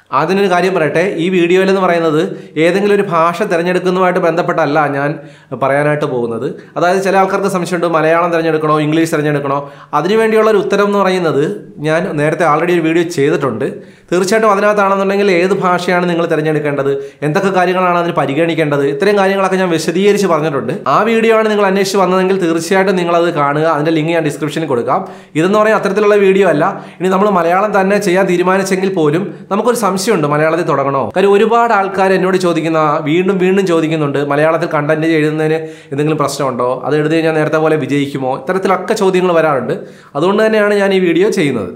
അതിനൊരു കാര്യം പറയട്ടെ ഈ വീഡിയോയിൽ എന്ന് പറയുന്നത് ഏതെങ്കിലും ഒരു ഭാഷ തിരഞ്ഞെടുക്കുന്നതുമായിട്ട് ബന്ധപ്പെട്ടല്ല ഞാൻ പറയാനായിട്ട് പോകുന്നത് അതായത് ചില ആൾക്കാർക്ക് സംശയമുണ്ട് മലയാളം തിരഞ്ഞെടുക്കണോ ഇംഗ്ലീഷ് തിരഞ്ഞെടുക്കണോ അതിനുവേണ്ടിയുള്ള ഒരു ഉത്തരം എന്ന് പറയുന്നത് ഞാൻ നേരത്തെ ആൾറെഡി ഒരു വീഡിയോ ചെയ്തിട്ടുണ്ട് തീർച്ചയായിട്ടും അതിനകത്താണെന്നുണ്ടെങ്കിൽ ഏത് ഭാഷയാണ് നിങ്ങൾ തിരഞ്ഞെടുക്കേണ്ടത് എന്തൊക്കെ കാര്യങ്ങളാണ് അതിന് പരിഗണിക്കേണ്ടത് ഇത്രയും കാര്യങ്ങളൊക്കെ ഞാൻ വിശദീകരിച്ച് പറഞ്ഞിട്ടുണ്ട് ആ വീഡിയോ ആണ് നിങ്ങൾ അന്വേഷിച്ച് വന്നതെങ്കിൽ തീർച്ചയായിട്ടും നിങ്ങളത് കാണുക അതിൻ്റെ ലിങ്ക് ഞാൻ ഡിസ്ക്രിപ്ഷനിൽ കൊടുക്കാം ഇതെന്ന് പറയുന്നത് അത്തരത്തിലുള്ള വീഡിയോ അല്ല ഇനി നമ്മൾ മലയാളം തന്നെ ചെയ്യാൻ തീരുമാനിച്ചെങ്കിൽ പോലും നമുക്കൊരു സംശയമുണ്ട് മലയാളത്തിൽ തുടങ്ങണോ കാര്യം ഒരുപാട് ആൾക്കാർ എന്നോട് ചോദിക്കുന്ന വീണ്ടും വീണ്ടും ചോദിക്കുന്നുണ്ട് മലയാളത്തിൽ കണ്ടന്റ് എഴുതുന്നതിന് എന്തെങ്കിലും പ്രശ്നമുണ്ടോ അത് എഴുതി കഴിഞ്ഞാൽ നേരത്തെ പോലെ വിജയിക്കുമോ ഇത്തരത്തിലൊക്കെ ചോദ്യങ്ങൾ വരാറുണ്ട് അതുകൊണ്ട് തന്നെയാണ് ഞാൻ ഈ വീഡിയോ ചെയ്യുന്നത്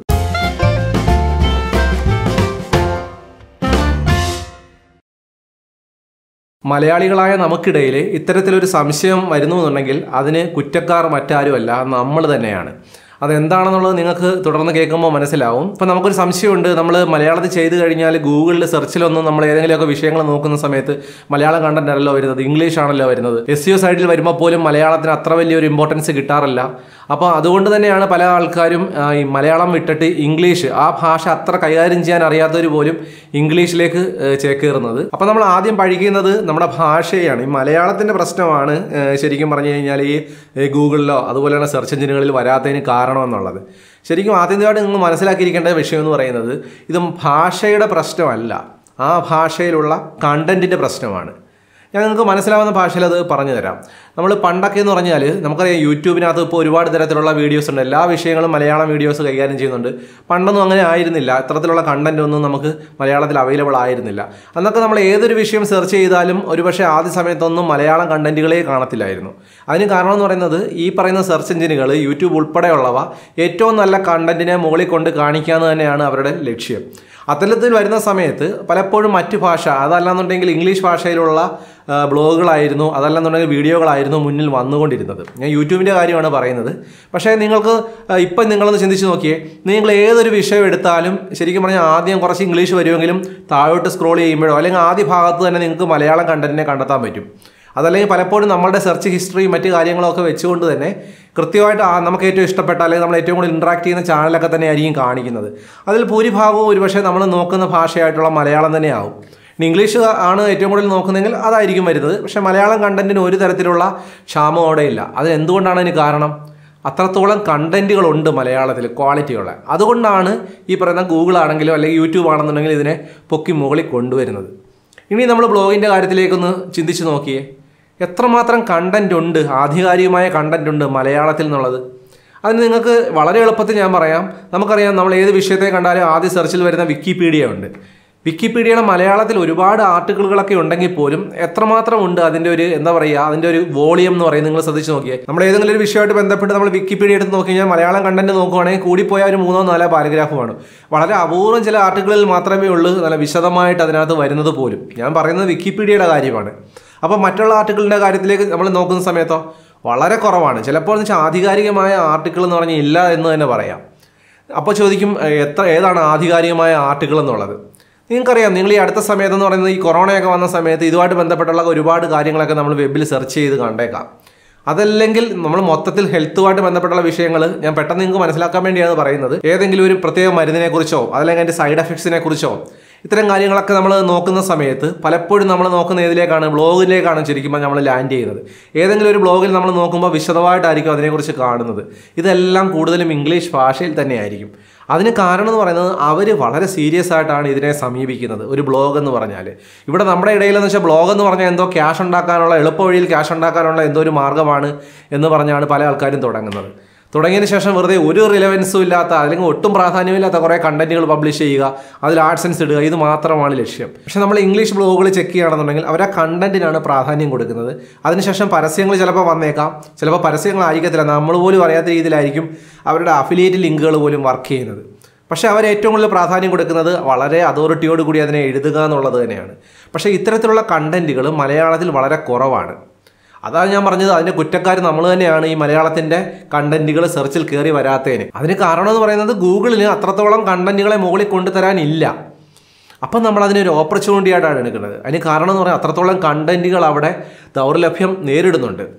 മലയാളികളായ നമുക്കിടയിൽ ഇത്തരത്തിലൊരു സംശയം വരുന്നു എന്നുണ്ടെങ്കിൽ അതിന് കുറ്റക്കാർ മറ്റാരുമല്ല നമ്മൾ തന്നെയാണ് അതെന്താണെന്നുള്ളത് നിങ്ങൾക്ക് തുടർന്ന് കേൾക്കുമ്പോൾ മനസ്സിലാവും ഇപ്പം നമുക്കൊരു സംശയമുണ്ട് നമ്മൾ മലയാളത്തിൽ ചെയ്ത് കഴിഞ്ഞാൽ ഗൂഗിളിൽ സെർച്ചിലൊന്നും നമ്മൾ ഏതെങ്കിലുമൊക്കെ വിഷയങ്ങൾ നോക്കുന്ന സമയത്ത് മലയാളം കണ്ടന്റ് അല്ലല്ലോ വരുന്നത് ഇംഗ്ലീഷ് ആണല്ലോ വരുന്നത് എസ് യു സൈഡിൽ വരുമ്പോൾ പോലും മലയാളത്തിന് അത്ര വലിയൊരു ഇമ്പോർട്ടൻസ് കിട്ടാറില്ല അപ്പോൾ അതുകൊണ്ട് തന്നെയാണ് പല ആൾക്കാരും ആ, ഈ മലയാളം വിട്ടിട്ട് ഇംഗ്ലീഷ് ആ ഭാഷ അത്ര കൈകാര്യം ചെയ്യാൻ അറിയാത്തവർ പോലും ഇംഗ്ലീഷിലേക്ക് ഏ, ചേക്കേറുന്നത് അപ്പോൾ നമ്മൾ ആദ്യം പഴിക്കുന്നത് നമ്മുടെ ഭാഷയാണ് ഈ മലയാളത്തിൻ്റെ പ്രശ്നമാണ് ഏ, ശരിക്കും പറഞ്ഞു കഴിഞ്ഞാൽ ഈ ഈ ഗൂഗിളിലോ അതുപോലെ തന്നെ സെർച്ച് എഞ്ചിനുകളിൽ വരാത്തതിന് കാരണം എന്നുള്ളത് ശരിക്കും ആദ്യമായിട്ട് നിങ്ങൾ മനസ്സിലാക്കിയിരിക്കേണ്ട വിഷയം എന്ന് പറയുന്നത് ഇത് ഭാഷയുടെ പ്രശ്നമല്ല ആ ഭാഷയിലുള്ള കണ്ടന്റിൻ്റെ പ്രശ്നമാണ് ഞാൻ നിങ്ങൾക്ക് മനസ്സിലാവുന്ന ഭാഷയിൽ അത് പറഞ്ഞു തരാം നമ്മൾ പണ്ടൊക്കെ എന്ന് പറഞ്ഞാൽ നമുക്കറിയാം യൂട്യൂബിനകത്ത് ഇപ്പോൾ ഒരുപാട് തരത്തിലുള്ള വീഡിയോസ് ഉണ്ട് എല്ലാ വിഷയങ്ങളും മലയാളം വീഡിയോസ് കൈകാര്യം ചെയ്യുന്നുണ്ട് പണ്ടൊന്നും അങ്ങനെ ആയിരുന്നില്ല ഇത്തരത്തിലുള്ള കണ്ടന്റ് ഒന്നും നമുക്ക് മലയാളത്തിൽ അവൈലബിൾ ആയിരുന്നില്ല അന്നൊക്കെ നമ്മൾ ഏതൊരു വിഷയം സെർച്ച് ചെയ്താലും ഒരുപക്ഷെ ആദ്യ സമയത്തൊന്നും മലയാളം കണ്ടന്റുകളെ കാണത്തില്ലായിരുന്നു അതിന് കാരണം എന്ന് പറയുന്നത് ഈ പറയുന്ന സെർച്ച് എഞ്ചിനുകൾ യൂട്യൂബ് ഉൾപ്പെടെയുള്ളവ ഏറ്റവും നല്ല കണ്ടന്റിനെ മുകളിൽ കൊണ്ട് കാണിക്കുക എന്ന് തന്നെയാണ് അവരുടെ ലക്ഷ്യം അത്തരത്തിൽ വരുന്ന സമയത്ത് പലപ്പോഴും മറ്റ് ഭാഷ അതല്ലാന്നുണ്ടെങ്കിൽ ഇംഗ്ലീഷ് ഭാഷയിലുള്ള ആ, ബ്ലോഗുകളായിരുന്നു അതല്ലെന്നുണ്ടെങ്കിൽ വീഡിയോകളായിരുന്നു മുന്നിൽ വന്നുകൊണ്ടിരുന്നത് ഞാൻ യൂട്യൂബിൻ്റെ കാര്യമാണ് പറയുന്നത് പക്ഷേ നിങ്ങൾക്ക് ആ, ഇപ്പം നിങ്ങളൊന്ന് ചിന്തിച്ച് നോക്കിയേ നിങ്ങൾ ഏതൊരു വിഷയം എടുത്താലും ശരിക്കും പറഞ്ഞാൽ ആദ്യം കുറച്ച് ഇംഗ്ലീഷ് വരുമെങ്കിലും താഴോട്ട് സ്ക്രോൾ ചെയ്യുമ്പോഴോ അല്ലെങ്കിൽ ആദ്യ ഭാഗത്ത് തന്നെ നിങ്ങൾക്ക് മലയാളം കണ്ടന്റിനെ കണ്ടെത്താൻ പറ്റും അതല്ലെങ്കിൽ പലപ്പോഴും നമ്മളുടെ സെർച്ച് ഹിസ്റ്ററിയും മറ്റു കാര്യങ്ങളൊക്കെ വെച്ചുകൊണ്ട് തന്നെ കൃത്യമായിട്ട് ആ നമുക്ക് ഏറ്റവും ഇഷ്ടപ്പെട്ട അല്ലെങ്കിൽ നമ്മൾ ഏറ്റവും കൂടുതൽ ഇൻട്രാക്ട് ചെയ്യുന്ന ചാനലൊക്കെ തന്നെ ആയിരിക്കും കാണിക്കുന്നത് അതിൽ ഭൂരിഭാഗവും ഒരുപക്ഷെ നമ്മൾ നോക്കുന്ന ഭാഷയായിട്ടുള്ള മലയാളം തന്നെയാവും ഇനി ഇംഗ്ലീഷ് ആണ് ഏറ്റവും കൂടുതൽ നോക്കുന്നതെങ്കിൽ അതായിരിക്കും വരുന്നത് പക്ഷേ മലയാളം കണ്ടന്റിന് ഒരു തരത്തിലുള്ള ക്ഷാമം അവിടെ ഇല്ല അത് എന്തുകൊണ്ടാണ് അതിന് കാരണം അത്രത്തോളം കണ്ടന്റുകളുണ്ട് മലയാളത്തിൽ ക്വാളിറ്റിയുള്ള അതുകൊണ്ടാണ് ഈ പറയുന്ന ഗൂഗിൾ ആണെങ്കിലും അല്ലെങ്കിൽ യൂട്യൂബ് ആണെന്നുണ്ടെങ്കിൽ ഇതിനെ പൊക്കി മുകളിൽ കൊണ്ടുവരുന്നത് ഇനി നമ്മൾ ബ്ലോഗിൻ്റെ കാര്യത്തിലേക്കൊന്ന് ചിന്തിച്ച് നോക്കിയേ എത്രമാത്രം കണ്ടന്റ് ഉണ്ട് ആധികാരികമായ കണ്ടന്റ് ഉണ്ട് മലയാളത്തിൽ എന്നുള്ളത് അതിന് നിങ്ങൾക്ക് വളരെ എളുപ്പത്തിൽ ഞാൻ പറയാം നമുക്കറിയാം നമ്മൾ ഏത് വിഷയത്തെ കണ്ടാലും ആദ്യ സെർച്ചിൽ വരുന്ന വിക്കിപീഡിയ ഉണ്ട് വിക്കിപീഡിയയുടെ മലയാളത്തിൽ ഒരുപാട് ആർട്ടിക്കിളുകളൊക്കെ ഉണ്ടെങ്കിൽ പോലും എത്രമാത്രം ഉണ്ട് അതിൻ്റെ ഒരു എന്താ പറയുക അതിൻ്റെ ഒരു വോളിയം എന്ന് പറയുന്നത് നിങ്ങൾ ശ്രദ്ധിച്ച് നോക്കിയേ നമ്മൾ ഏതെങ്കിലും ഒരു വിഷയമായിട്ട് ബന്ധപ്പെട്ട് നമ്മൾ വിക്കിപീഡിയ എടുത്ത് നോക്കി കഴിഞ്ഞാൽ മലയാളം കണ്ടന്റ് നോക്കുവാണെങ്കിൽ കൂടിപ്പോയ ഒരു മൂന്നോ നാലോ പാരഗ്രാഫുമാണ് വളരെ അപൂർവം ചില ആർട്ടിക്കിളിൽ മാത്രമേ ഉള്ളൂ നല്ല വിശദമായിട്ട് അതിനകത്ത് വരുന്നത് പോലും ഞാൻ പറയുന്നത് വിക്കിപീഡിയയുടെ കാര്യമാണ് അപ്പോൾ മറ്റുള്ള ആർട്ടിക്കിളിൻ്റെ കാര്യത്തിലേക്ക് നമ്മൾ നോക്കുന്ന സമയത്തോ വളരെ കുറവാണ് ചിലപ്പോൾ എന്ന് വെച്ചാൽ ആധികാരികമായ ആർട്ടിക്കിൾ എന്ന് പറഞ്ഞാൽ ഇല്ല എന്ന് തന്നെ പറയാം അപ്പോൾ ചോദിക്കും ഏഹ്, എത്ര ഏതാണ് ആധികാരികമായ ആർട്ടിക്കിൾ എന്നുള്ളത് നിങ്ങൾക്കറിയാം നിങ്ങൾ ഈ അടുത്ത സമയത്ത് എന്ന് പറയുന്നത് ഈ കൊറോണയൊക്കെ വന്ന സമയത്ത് ഇതുമായിട്ട് ബന്ധപ്പെട്ടുള്ള ഒരുപാട് കാര്യങ്ങളൊക്കെ നമ്മൾ വെബിൽ സെർച്ച് ചെയ്ത് കണ്ടേക്കാം അതല്ലെങ്കിൽ നമ്മൾ മൊത്തത്തിൽ ഹെൽത്തുമായിട്ട് ബന്ധപ്പെട്ടുള്ള വിഷയങ്ങൾ ഞാൻ പെട്ടെന്ന് നിങ്ങൾക്ക് മനസ്സിലാക്കാൻ വേണ്ടിയാണ് പറയുന്നത് ഏതെങ്കിലും ഒരു പ്രത്യേക മരുന്നിനെ കുറിച്ചോ അതല്ലെങ്കിൽ അതിൻ്റെ സൈഡ് എഫക്ട്സിനെ കുറിച്ചോ ഇത്തരം കാര്യങ്ങളൊക്കെ നമ്മൾ നോക്കുന്ന സമയത്ത് പലപ്പോഴും നമ്മൾ നോക്കുന്ന ഏതിലേക്കാണ് ബ്ലോഗിലേക്കാണ് ശരിക്കും നമ്മൾ ലാൻഡ് ചെയ്യുന്നത് ഏതെങ്കിലും ഒരു ബ്ലോഗിൽ നമ്മൾ നോക്കുമ്പോൾ വിശദമായിട്ടായിരിക്കും അതിനെക്കുറിച്ച് കാണുന്നത് ഇതെല്ലാം കൂടുതലും ഇംഗ്ലീഷ് ഭാഷയിൽ തന്നെയായിരിക്കും അതിന് കാരണം എന്ന് പറയുന്നത് അവർ വളരെ സീരിയസ് ആയിട്ടാണ് ഇതിനെ സമീപിക്കുന്നത് ഒരു ബ്ലോഗ് എന്ന് പറഞ്ഞാൽ ഇവിടെ നമ്മുടെ ഇടയിൽ എന്ന് വെച്ചാൽ ബ്ലോഗ് എന്ന് പറഞ്ഞാൽ എന്തോ ക്യാഷ് ഉണ്ടാക്കാനുള്ള എളുപ്പ വഴിയിൽ ക്യാഷ് ഉണ്ടാക്കാനുള്ള എന്തോ ഒരു മാർഗ്ഗമാണ് എന്ന് പറഞ്ഞാണ് പല ആൾക്കാരും തുടങ്ങുന്നത് തുടങ്ങിയതിന് ശേഷം വെറുതെ ഒരു റിലവൻസും ഇല്ലാത്ത അല്ലെങ്കിൽ ഒട്ടും പ്രാധാന്യമില്ലാത്ത കുറേ കണ്ടന്റുകൾ പബ്ലിഷ് ചെയ്യുക അതിൽ ആഡ്സൻസ് ഇടുക ഇത് മാത്രമാണ് ലക്ഷ്യം പക്ഷെ നമ്മൾ ഇംഗ്ലീഷ് ബ്ലോഗുകൾ ചെക്ക് ചെയ്യുകയാണെന്നുണ്ടെങ്കിൽ അവർ ആ കണ്ടന്റിനാണ് പ്രാധാന്യം കൊടുക്കുന്നത് അതിനുശേഷം പരസ്യങ്ങൾ ചിലപ്പോൾ വന്നേക്കാം ചിലപ്പോൾ പരസ്യങ്ങളായിരിക്കത്തില്ല നമ്മൾ പോലും അറിയാത്ത രീതിയിലായിരിക്കും അവരുടെ അഫിലിയേറ്റ് ലിങ്കുകൾ പോലും വർക്ക് ചെയ്യുന്നത് പക്ഷേ അവർ ഏറ്റവും കൂടുതൽ പ്രാധാന്യം കൊടുക്കുന്നത് വളരെ അതോറിറ്റിയോട് കൂടി അതിനെ എഴുതുക എന്നുള്ളത് തന്നെയാണ് പക്ഷേ ഇത്തരത്തിലുള്ള കണ്ടന്റുകൾ മലയാളത്തിൽ വളരെ കുറവാണ് അതാണ് ഞാൻ പറഞ്ഞത് അതിൻ്റെ കുറ്റക്കാർ നമ്മൾ തന്നെയാണ് ഈ മലയാളത്തിൻ്റെ കണ്ടന്റുകൾ സെർച്ചിൽ കയറി വരാത്തതിന് അതിന് കാരണം എന്ന് പറയുന്നത് ഗൂഗിളിന് അത്രത്തോളം കണ്ടന്റുകളെ മുകളിൽ കൊണ്ടുതരാനില്ല അപ്പം നമ്മൾ അതിനൊരു ഓപ്പർച്യൂണിറ്റി ആയിട്ടാണ് എടുക്കുന്നത് അതിന് കാരണം എന്ന് പറഞ്ഞാൽ അത്രത്തോളം കണ്ടന്റുകൾ അവിടെ ദൗർലഭ്യം നേരിടുന്നുണ്ട്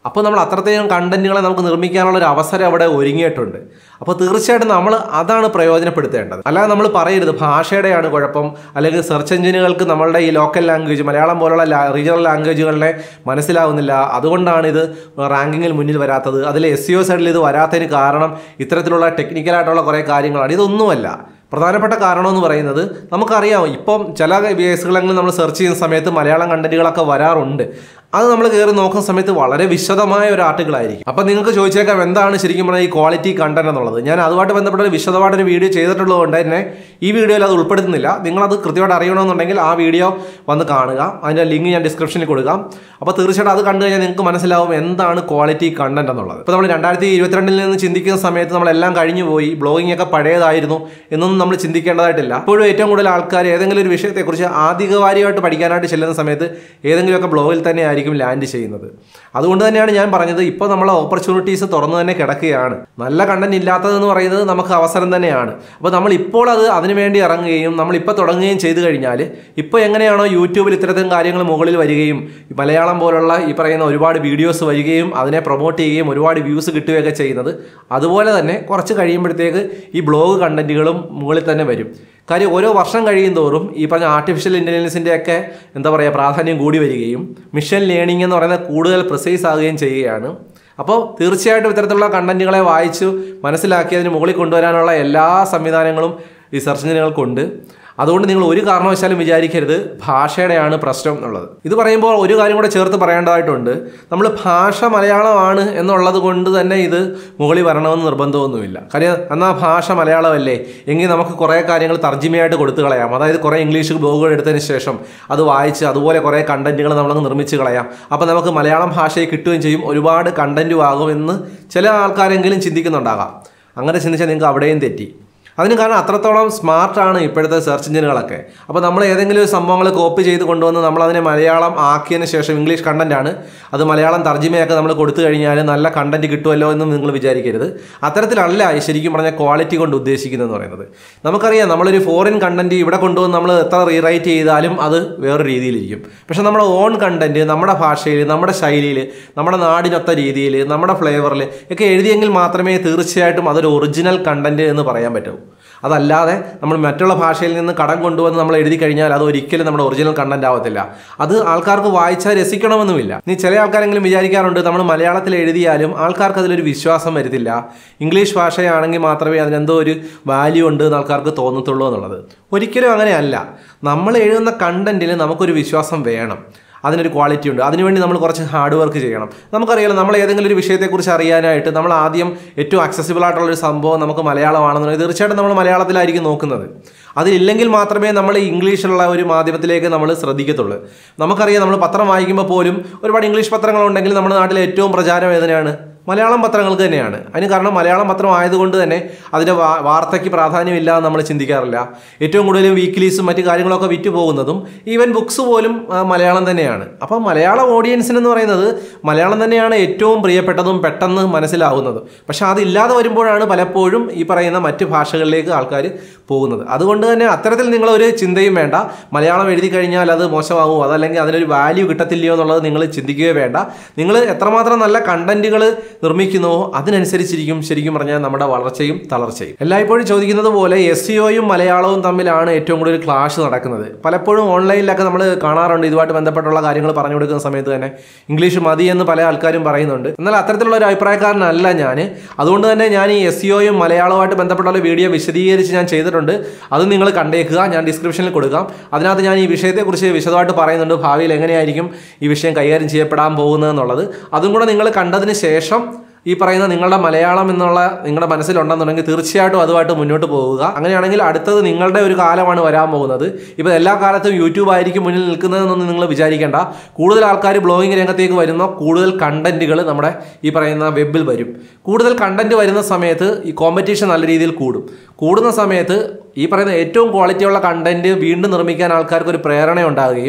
അപ്പോൾ നമ്മൾ അത്രത്തേക്കും കണ്ടന്റുകളെ നമുക്ക് നിർമ്മിക്കാനുള്ള ഒരു അവസരം അവിടെ ഒരുങ്ങിയിട്ടുണ്ട് അപ്പോൾ തീർച്ചയായിട്ടും നമ്മൾ അതാണ് പ്രയോജനപ്പെടുത്തേണ്ടത് അല്ലാതെ നമ്മൾ പറയരുത് ഭാഷയുടെയാണ് കുഴപ്പം അല്ലെങ്കിൽ സെർച്ച് എഞ്ചിനുകൾക്ക് നമ്മളുടെ ഈ ലോക്കൽ ലാംഗ്വേജ് മലയാളം പോലുള്ള റീജിയണൽ ലാംഗ്വേജുകളെ മനസ്സിലാവുന്നില്ല അതുകൊണ്ടാണ് ഇത് റാങ്കിങ്ങിൽ മുന്നിൽ വരാത്തത് അതിൽ എസ് സി ഒ സൈഡിൽ ഇത് വരാത്തതിന് കാരണം ഇത്തരത്തിലുള്ള ടെക്നിക്കലായിട്ടുള്ള കുറേ കാര്യങ്ങളാണ് ഇതൊന്നുമല്ല പ്രധാനപ്പെട്ട കാരണം എന്ന് പറയുന്നത് നമുക്കറിയാം ഇപ്പം ചില കേസുകളെങ്കിലും നമ്മൾ സെർച്ച് ചെയ്യുന്ന സമയത്ത് മലയാളം കണ്ടന്റുകളൊക്കെ വരാറുണ്ട് അത് നമ്മൾ കയറി നോക്കുന്ന സമയത്ത് വളരെ വിശദമായ ഒരു ആർട്ടിക്കിൾ ആയിരിക്കും അപ്പം നിങ്ങൾക്ക് ചോദിച്ചേക്കാം എന്താണ് ശരിക്കും പറഞ്ഞാൽ ഈ ക്വാളിറ്റി കണ്ടന്റ് എന്നുള്ളത് ഞാൻ അതുമായിട്ട് ബന്ധപ്പെട്ട ഒരു വിശദമായിട്ടൊരു വീഡിയോ ചെയ്തിട്ടുള്ളതുകൊണ്ട് തന്നെ ഈ വീഡിയോയിൽ അത് ഉൾപ്പെടുത്തുന്നില്ല നിങ്ങളത് കൃത്യമായിട്ട് അറിയണമെന്നുണ്ടെങ്കിൽ ആ വീഡിയോ വന്ന് കാണുക അതിൻ്റെ ലിങ്ക് ഞാൻ ഡിസ്ക്രിപ്ഷനിൽ കൊടുക്കാം അപ്പോൾ തീർച്ചയായിട്ടും അത് കണ്ടു കഴിഞ്ഞാൽ നിങ്ങൾക്ക് മനസ്സിലാവും എന്താണ് ക്വാളിറ്റി കണ്ടന്റ് എന്നുള്ളത് ഇപ്പോൾ നമ്മൾ രണ്ടായിരത്തി ഇരുപത്തിരണ്ടിൽ നിന്ന് ചിന്തിക്കുന്ന സമയത്ത് നമ്മളെല്ലാം കഴിഞ്ഞു പോയി ബ്ലോഗിംഗ് ഒക്കെ പഴയതായിരുന്നു എന്നൊന്നും നമ്മൾ ചിന്തിക്കേണ്ടതായിട്ടില്ല ഇപ്പോഴും ഏറ്റവും കൂടുതൽ ആൾക്കാർ ഏതെങ്കിലും ഒരു വിഷയത്തെക്കുറിച്ച് ആധികാരികമായിട്ട് പഠിക്കാനായിട്ട് ചെല്ലുന്ന സമയത്ത് ഏതെങ്കിലുമൊക്കെ ബ്ലോഗിൽ തന്നെ ആയിരിക്കും ലാൻഡ് ചെയ്യുന്നത് അതുകൊണ്ട് തന്നെയാണ് ഞാൻ പറഞ്ഞത് ഇപ്പോൾ നമ്മളെ ഓപ്പർച്യൂണിറ്റീസ് തുറന്നു തന്നെ കിടക്കുകയാണ് നല്ല കണ്ടന്റ് ഇല്ലാത്തതെന്ന് പറയുന്നത് നമുക്ക് അവസരം തന്നെയാണ് അപ്പോൾ നമ്മൾ ഇപ്പോൾ അത് അതിനുവേണ്ടി ഇറങ്ങുകയും നമ്മൾ ഇപ്പോൾ തുടങ്ങുകയും ചെയ്തു കഴിഞ്ഞാൽ ഇപ്പോൾ എങ്ങനെയാണോ യൂട്യൂബിൽ ഇത്തരത്തിലും കാര്യങ്ങൾ മുകളിൽ വരികയും ഈ മലയാളം പോലുള്ള ഈ പറയുന്ന ഒരുപാട് വീഡിയോസ് വരികയും അതിനെ പ്രൊമോട്ട് ചെയ്യുകയും ഒരുപാട് വ്യൂസ് കിട്ടുകയൊക്കെ ചെയ്യുന്നത് അതുപോലെ തന്നെ കുറച്ച് കഴിയുമ്പോഴത്തേക്ക് ഈ ബ്ലോഗ് കണ്ടന്റുകളും മുകളിൽ തന്നെ വരും കാര്യം ഓരോ വർഷം കഴിയും തോറും ഈ പറഞ്ഞ ആർട്ടിഫിഷ്യൽ ഇൻ്റലിജൻസിൻ്റെ ഒക്കെ എന്താ പറയുക പ്രാധാന്യം കൂടി വരികയും മിഷൻ ലേണിംഗ് എന്ന് പറയുന്നത് കൂടുതൽ പ്രിസൈസ് ആകുകയും ചെയ്യുകയാണ് അപ്പോൾ തീർച്ചയായിട്ടും ഇത്തരത്തിലുള്ള കണ്ടന്റുകളെ വായിച്ചു മനസ്സിലാക്കി അതിന് മുകളിൽ കൊണ്ടുവരാനുള്ള എല്ലാ സംവിധാനങ്ങളും ഈ സെർച്ച് എഞ്ചിനുകൾക്കുണ്ട് അതുകൊണ്ട് നിങ്ങൾ ഒരു കാരണവശാലും വിചാരിക്കരുത് ഭാഷയുടെയാണ് പ്രശ്നം എന്നുള്ളത് ഇത് പറയുമ്പോൾ ഒരു കാര്യം കൂടെ ചേർത്ത് പറയേണ്ടതായിട്ടുണ്ട് നമ്മൾ ഭാഷ മലയാളമാണ് എന്നുള്ളത് കൊണ്ട് തന്നെ ഇത് മുകളിൽ വരണമെന്ന് നിർബന്ധമൊന്നുമില്ല കാര്യം എന്നാൽ ഭാഷ മലയാളമല്ലേ എങ്കിൽ നമുക്ക് കുറേ കാര്യങ്ങൾ തർജ്ജിമയായിട്ട് കൊടുത്തു കളയാം അതായത് കുറേ ഇംഗ്ലീഷ് ബ്ലോഗുകൾ എടുത്തതിന് ശേഷം അത് വായിച്ച് അതുപോലെ കുറേ കണ്ടന്റുകൾ നമ്മളങ്ങ് നിർമ്മിച്ച് കളയാം അപ്പോൾ നമുക്ക് മലയാളം ഭാഷയെ കിട്ടുകയും ചെയ്യും ഒരുപാട് കണ്ടന്റും ആകുമെന്ന് ചില ആൾക്കാരെങ്കിലും ചിന്തിക്കുന്നുണ്ടാകാം അങ്ങനെ ചിന്തിച്ചാൽ നിങ്ങൾക്ക് അവിടെയും തെറ്റി അതിന് കാരണം അത്രത്തോളം സ്മാർട്ടാണ് ഇപ്പോഴത്തെ സെർച്ച് എഞ്ചിനുകളൊക്കെ അപ്പോൾ നമ്മൾ ഏതെങ്കിലും ഒരു സംഭവങ്ങൾ കോപ്പി ചെയ്ത് കൊണ്ടുവന്ന് നമ്മൾ അതിനെ മലയാളം ആക്കിയതിന് ശേഷം ഇംഗ്ലീഷ് കണ്ടന്റ് ആണ് അത് മലയാളം തർജ്ജിമയൊക്കെ നമ്മൾ കൊടുത്തു കഴിഞ്ഞാൽ നല്ല കണ്ടന്റ് കിട്ടുമല്ലോ എന്ന് നിങ്ങൾ വിചാരിക്കരുത് അത്തരത്തിലല്ല ഈ ശരിക്കും പറഞ്ഞ ക്വാളിറ്റി കൊണ്ട് ഉദ്ദേശിക്കുന്നതെന്ന് പറയുന്നത് നമുക്കറിയാം നമ്മളൊരു ഫോറിൻ കണ്ടന്റ് ഇവിടെ കൊണ്ടുവന്ന് നമ്മൾ എത്ര റീറൈറ്റ് ചെയ്താലും അത് വേറെ രീതിയിലിരിക്കും പക്ഷെ നമ്മുടെ ഓൺ കണ്ടന്റ് നമ്മുടെ ഭാഷയിൽ നമ്മുടെ ശൈലിയിൽ നമ്മുടെ നാടിനൊത്ത രീതിയിൽ നമ്മുടെ ഫ്ലേവറിൽ ഒക്കെ എഴുതിയെങ്കിൽ മാത്രമേ തീർച്ചയായിട്ടും അതൊരു ഒറിജിനൽ കണ്ടന്റ് എന്ന് പറയാൻ പറ്റൂ അതല്ലാതെ നമ്മൾ മറ്റുള്ള ഭാഷയിൽ നിന്ന് കടം കൊണ്ടുവന്ന് നമ്മൾ എഴുതി കഴിഞ്ഞാൽ അത് ഒരിക്കലും നമ്മുടെ ഒറിജിനൽ കണ്ടന്റ് ആവത്തില്ല അത് ആൾക്കാർക്ക് വായിച്ചാൽ രസിക്കണമെന്നുമില്ല നീ ചില ആൾക്കാരെങ്കിലും വിചാരിക്കാറുണ്ട് നമ്മൾ മലയാളത്തിൽ എഴുതിയാലും ആൾക്കാർക്ക് അതിലൊരു വിശ്വാസം വരുത്തില്ല ഇംഗ്ലീഷ് ഭാഷയാണെങ്കിൽ മാത്രമേ അതിനെന്തോ ഒരു വാല്യൂ ഉണ്ട് എന്ന് ആൾക്കാർക്ക് തോന്നത്തുള്ളൂ എന്നുള്ളത് ഒരിക്കലും അങ്ങനെയല്ല നമ്മൾ എഴുതുന്ന കണ്ടന്റിൽ നമുക്കൊരു വിശ്വാസം വേണം അതിനൊരു ക്വാളിറ്റി ഉണ്ട് അതിനുവേണ്ടി നമ്മൾ കുറച്ച് ഹാർഡ് വർക്ക് ചെയ്യണം നമുക്കറിയാലോ നമ്മൾ ഏതെങ്കിലും ഒരു വിഷയത്തെക്കുറിച്ച് അറിയാനായിട്ട് നമ്മൾ ആദ്യം ഏറ്റവും അക്സസിബിൾ ആയിട്ടുള്ള ഒരു സംഭവം നമുക്ക് മലയാളമാണെന്നുണ്ടെങ്കിൽ തീർച്ചയായിട്ടും നമ്മൾ മലയാളത്തിലായിരിക്കും നോക്കുന്നത് അതിലില്ലെങ്കിൽ മാത്രമേ നമ്മൾ ഇംഗ്ലീഷിലുള്ള ഒരു മാധ്യമത്തിലേക്ക് നമ്മൾ ശ്രദ്ധിക്കത്തുള്ളൂ നമുക്കറിയാം നമ്മൾ പത്രം വായിക്കുമ്പോൾ പോലും ഒരുപാട് ഇംഗ്ലീഷ് പത്രങ്ങളുണ്ടെങ്കിൽ നമ്മുടെ നാട്ടിലെ ഏറ്റവും പ്രചാരം ഏതിനാണ് മലയാളം പത്രങ്ങൾക്ക് തന്നെയാണ് അതിന് കാരണം മലയാളം പത്രം ആയതുകൊണ്ട് തന്നെ അതിൻ്റെ വാ- വാർത്തയ്ക്ക് പ്രാധാന്യമില്ല എന്ന് നമ്മൾ ചിന്തിക്കാറില്ല ഏറ്റവും കൂടുതലും വീക്ക്ലീസും മറ്റു കാര്യങ്ങളൊക്കെ വിറ്റ് പോകുന്നതും ഈവൻ ബുക്സ് പോലും ആ, മലയാളം തന്നെയാണ് അപ്പോൾ മലയാളം ഓഡിയൻസിനെന്ന് പറയുന്നത് മലയാളം തന്നെയാണ് ഏറ്റവും പ്രിയപ്പെട്ടതും പെട്ടെന്ന് മനസ്സിലാവുന്നതും പക്ഷെ അതില്ലാതെ വരുമ്പോഴാണ് പലപ്പോഴും ഈ പറയുന്ന മറ്റ് ഭാഷകളിലേക്ക് ആൾക്കാർ പോകുന്നത് അതുകൊണ്ട് തന്നെ അത്തരത്തിൽ നിങ്ങളൊരു ചിന്തയും വേണ്ട മലയാളം എഴുതി കഴിഞ്ഞാൽ അത് മോശമാകുമോ അതല്ലെങ്കിൽ അതിനൊരു വാല്യൂ കിട്ടത്തില്ലയോ എന്നുള്ളത് നിങ്ങൾ ചിന്തിക്കുകയോ വേണ്ട നിങ്ങൾ എത്രമാത്രം നല്ല കണ്ടന്റുകൾ നിർമ്മിക്കുന്നുവോ അതിനനുസരിച്ചിരിക്കും ശരിക്കും പറഞ്ഞാൽ നമ്മുടെ വളർച്ചയും തളർച്ചയും എല്ലായ്പ്പോഴും ചോദിക്കുന്നത് പോലെ എസ് സിഒയും മലയാളവും തമ്മിലാണ് ഏറ്റവും കൂടുതൽ ക്ലാഷ് നടക്കുന്നത് പലപ്പോഴും ഓൺലൈനിലൊക്കെ നമ്മൾ കാണാറുണ്ട് ഇതുമായിട്ട് ബന്ധപ്പെട്ടുള്ള കാര്യങ്ങൾ പറഞ്ഞു കൊടുക്കുന്ന സമയത്ത് തന്നെ ഇംഗ്ലീഷ് മതി എന്ന് പല ആൾക്കാരും പറയുന്നുണ്ട് എന്നാൽ അത്തരത്തിലുള്ള ഒരു അഭിപ്രായക്കാരനല്ല ഞാൻ അതുകൊണ്ട് തന്നെ ഞാൻ ഈ എസ് സിഒയും മലയാളവുമായിട്ട് ബന്ധപ്പെട്ടുള്ള വീഡിയോ വിശദീകരിച്ച് ഞാൻ ചെയ്തിട്ടുണ്ട് അത് നിങ്ങൾ കണ്ടേക്കുക ഞാൻ ഡിസ്ക്രിപ്ഷനിൽ കൊടുക്കാം അതിനകത്ത് ഞാൻ ഈ വിഷയത്തെക്കുറിച്ച് വിശദമായിട്ട് പറയുന്നുണ്ട് ഭാവിയിൽ എങ്ങനെയായിരിക്കും ഈ വിഷയം കൈകാര്യം ചെയ്യപ്പെടാൻ പോകുന്നതെന്നുള്ളത് അതും കൂടെ നിങ്ങൾ കണ്ടതിന് ശേഷം ഈ പറയുന്ന നിങ്ങളുടെ മലയാളം എന്നുള്ള നിങ്ങളുടെ മനസ്സിലുണ്ടെന്നുണ്ടെങ്കിൽ തീർച്ചയായിട്ടും അതുമായിട്ട് മുന്നോട്ട് പോവുക അങ്ങനെയാണെങ്കിൽ അടുത്തത് നിങ്ങളുടെ ഒരു കാലമാണ് വരാൻ പോകുന്നത് ഇപ്പോൾ എല്ലാ കാലത്തും യൂട്യൂബ് ആയിരിക്കും മുന്നിൽ നിൽക്കുന്നതെന്നൊന്നും നിങ്ങൾ വിചാരിക്കേണ്ട കൂടുതൽ ആൾക്കാർ ബ്ലോഗിംഗ് രംഗത്തേക്ക് വരുന്ന കൂടുതൽ കണ്ടന്റുകൾ നമ്മുടെ ഈ പറയുന്ന വെബിൽ വരും കൂടുതൽ കണ്ടന്റ് വരുന്ന സമയത്ത് ഈ കോമ്പറ്റീഷൻ നല്ല രീതിയിൽ കൂടും കൂടുന്ന സമയത്ത് ഈ പറയുന്ന ഏറ്റവും ക്വാളിറ്റിയുള്ള കണ്ടന്റ് വീണ്ടും നിർമ്മിക്കാൻ ആൾക്കാർക്ക് ഒരു പ്രേരണ ഉണ്ടാകുകയും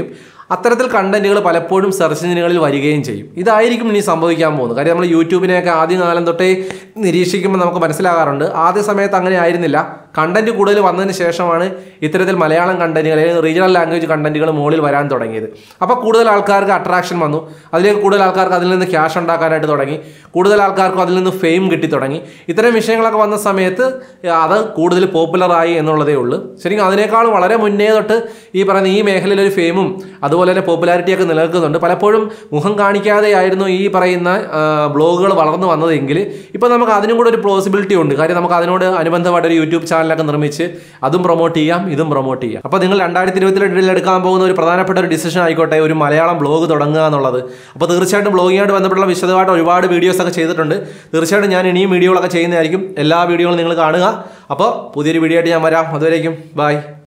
അത്തരത്തിൽ കണ്ടന്റുകൾ പലപ്പോഴും സെർച്ച് എഞ്ചിനുകളിൽ വരികയും ചെയ്യും ഇതായിരിക്കും ഇനി സംഭവിക്കാൻ പോകുന്നത് കാര്യം നമ്മൾ യൂട്യൂബിനെയൊക്കെ ആദ്യ കാലം തൊട്ടേ നിരീക്ഷിക്കുമ്പോൾ നമുക്ക് മനസ്സിലാകാറുണ്ട് ആദ്യ സമയത്ത് അങ്ങനെ ആയിരുന്നില്ല കണ്ടന്റ് കൂടുതൽ വന്നതിന് ശേഷമാണ് ഇത്തരത്തിൽ മലയാളം കണ്ടന്റുകൾ അല്ലെങ്കിൽ റീജിയണൽ ലാംഗ്വേജ് കണ്ടന്റുകൾ മുകളിൽ വരാൻ തുടങ്ങിയത് അപ്പോൾ കൂടുതൽ ആൾക്കാർക്ക് അട്രാക്ഷൻ വന്നു അതിലേക്ക് കൂടുതൽ ആൾക്കാർക്ക് അതിൽ നിന്ന് ക്യാഷ് ഉണ്ടാക്കാനായിട്ട് തുടങ്ങി കൂടുതൽ ആൾക്കാർക്കും അതിൽ നിന്ന് ഫെയിം കിട്ടി തുടങ്ങി ഇത്തരം വിഷയങ്ങളൊക്കെ വന്ന സമയത്ത് അത് കൂടുതൽ പോപ്പുലറായി എന്നുള്ളതേ ഉള്ളൂ ശരിക്കും അതിനേക്കാളും വളരെ മുന്നേ തൊട്ട് ഈ പറയുന്ന ഈ മേഖലയിൽ ഒരു ഫെയിമും അതുപോലെ തന്നെ പോപ്പുലാരിറ്റിയൊക്കെ നിലനിൽക്കുന്നുണ്ട് പലപ്പോഴും മുഖം കാണിക്കാതെയായിരുന്നു ഈ പറയുന്ന ബ്ലോഗുകൾ വളർന്നു വന്നതെങ്കിൽ ഇപ്പോൾ നമുക്ക് അതിനും കൂടെ ഒരു പോസിബിലിറ്റി ഉണ്ട് കാര്യം നമുക്ക് അതിനോട് അനുബന്ധമായിട്ട് ഒരു യൂട്യൂബ് ചാനലൊക്കെ നിർമ്മിച്ച് അതും പ്രൊമോട്ട് ചെയ്യാം ഇതും പ്രൊമോട്ട് ചെയ്യാം അപ്പോൾ നിങ്ങൾ രണ്ടായിരത്തി ഇരുപത്തിരണ്ടിൽ എടുക്കാൻ പോകുന്ന ഒരു പ്രധാനപ്പെട്ട ഒരു ഡിസിഷൻ ആയിക്കോട്ടെ ഒരു മലയാളം ബ്ലോഗ് തുടങ്ങുക എന്നുള്ളത് അപ്പോൾ തീർച്ചയായിട്ടും ബ്ലോഗിങ്ങായിട്ട് ബന്ധപ്പെട്ടുള്ള വിശദമായിട്ട് ഒരുപാട് വീഡിയോസ് ഒക്കെ ചെയ്തിട്ടുണ്ട് തീർച്ചയായിട്ടും ഞാൻ ഇനിയും വീഡിയോകളൊക്കെ ചെയ്യുന്നതായിരിക്കും എല്ലാ വീഡിയോകളും നിങ്ങൾ കാണുക അപ്പോൾ പുതിയൊരു വീഡിയോ ആയിട്ട് ഞാൻ വരാം അതുവരേക്കും ബൈ